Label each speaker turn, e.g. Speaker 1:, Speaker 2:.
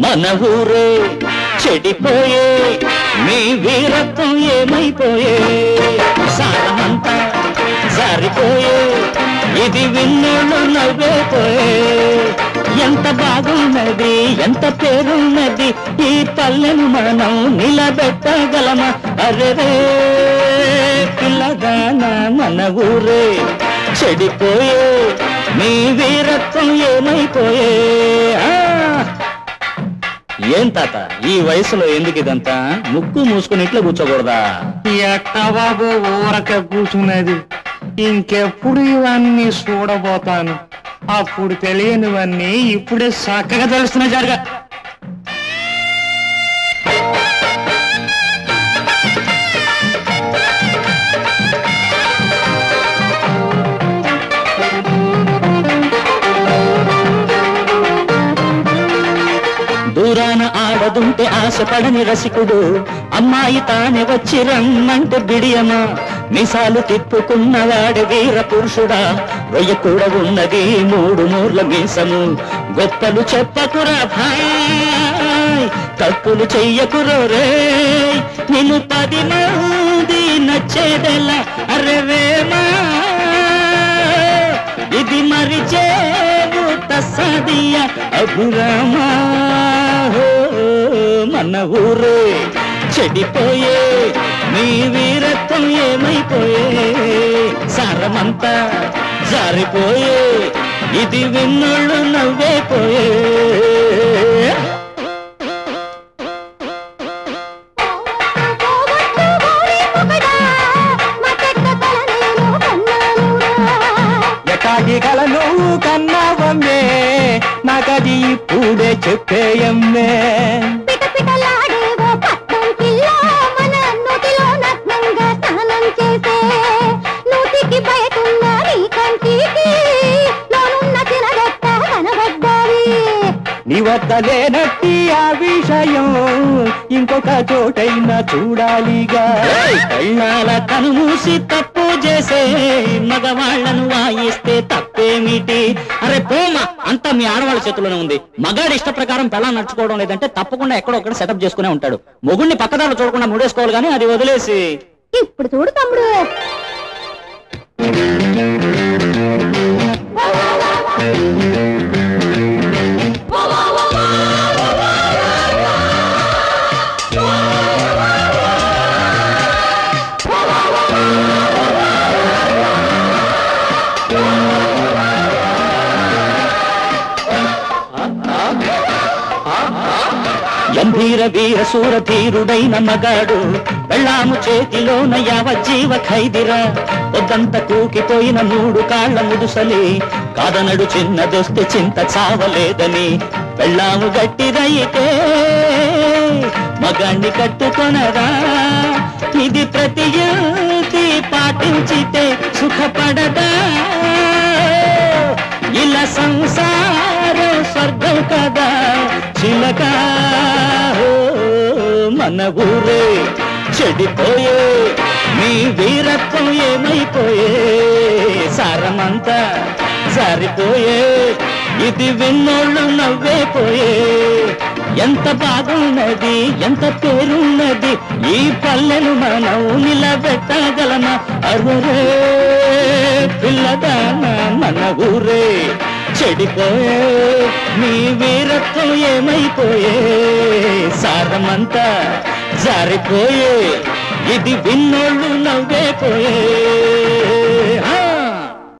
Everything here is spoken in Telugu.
Speaker 1: మన ఊరే చెడిపోయే మీ వీరత్వం ఏమైపోయే సారమంతా జారిపోయే ఇది విన్నోళ్ళు నవ్వేపోయే ఎంత బాగున్నది ఎంత పేరున్నది ఈ పల్లెను మనం నిలబెట్టగలమా అరెరే పిల్లగాన మన ఊరే చెడిపోయే మీ వీరత్వం ఏమైపోయే ఆ! ఏం తాత ఈ వయసులో ఎందుకు ఇదంతా ముక్కు మూసుకుని ఇట్లా కూర్చోకూడదా
Speaker 2: ఎట్టా బాబు ఊరక కూర్చున్నది ఇంకెప్పుడు ఇవన్నీ చూడబోతాను అప్పుడు తెలియనివన్నీ ఇప్పుడే చక్కగా తెలుస్తున్నాయి జరగా
Speaker 1: దూరాన ఆడదుంటే ఆశపడని రసికుడు అమ్మాయి తానే వచ్చి రమ్మంటే బిడియమా మిసాలు తిప్పుకున్నవాడు వీర పురుషుడా రొయ్య కూడా ఉన్నది మూడు మూర్ల మీసము గొప్పలు చెప్పకురా భాయ్ తప్పులు చెయ్యకురో రే నిన్ను పది మంది నచ్చేదెలా అరే వేమా ఇది మరిచేవు తసదియ అభిరామా హో, మన ఊరే చెడిపోయే మీ వీరత్వం ఏమైపోయే సారమంతా జారిపోయే ఇది విన్నోళ్ళు నవ్వేపోయే
Speaker 2: ఎటాకి కల నువ్వు కన్నావమ్మే నాకది ఇప్పుడే చెప్పేయమ్మే నీ వద్ద లేనట్టి ఆ విషయం ఇంకొక చోటైనా చూడాలిగా
Speaker 1: ఏయ్! కళ్ళాల కనుమూసి తప్పు చేసే మగవాళ్లను వాయిస్తే తప్పేమిటి అరే పోమ అంతా మీ ఆడవాళ్ళ చేతిలోనే ఉంది మగాడి ఇష్ట ప్రకారం పెళ్ళ నడుచుకోవడం లేదంటే తప్పకుండా ఎక్కడో ఒకటి సెటప్ చేసుకునే ఉంటాడు మొగుడిని పక్కదారులు చూడకుండా ముడేసుకోవాలి కానీ అది వదిలేసి
Speaker 3: ఇప్పుడు చూడు తమ్ముడు
Speaker 1: గంభీర వీర సూర ధీరుడైన మగాడు వెళ్ళాము చేతిలోన యావజ్జీవ ఖైదిరా పొద్దంత కూకిపోయిన మూడు కాళ్ళ ముదుసలి కాదనడు చిన్నదొస్తే చింత చావలేదని వెళ్ళాము గట్టిదైతే మగాణ్ణి కట్టుకొనరా ఇది ప్రతి యువతి పాటించితే సుఖపడదా ఇలా సంసారం స్వర్గం కదా చిలక ఓ, మన ఊరే చెడిపోయే మీ వీరత్వం ఏమైపోయే సారమంతా జారిపోయే ఇది విన్నోళ్ళు నవ్వేపోయే ఎంత బాగున్నది ఎంత పేరున్నది ఈ పల్లెను మనం నిలబెట్టగలమా అరురే పిల్లదాన మన ఊరే చెడిపోయే మీ వీరత్వం ఏమైపోయే సారమంతా జారిపోయే ఇది విన్నోళ్ళు నవ్వేపోయే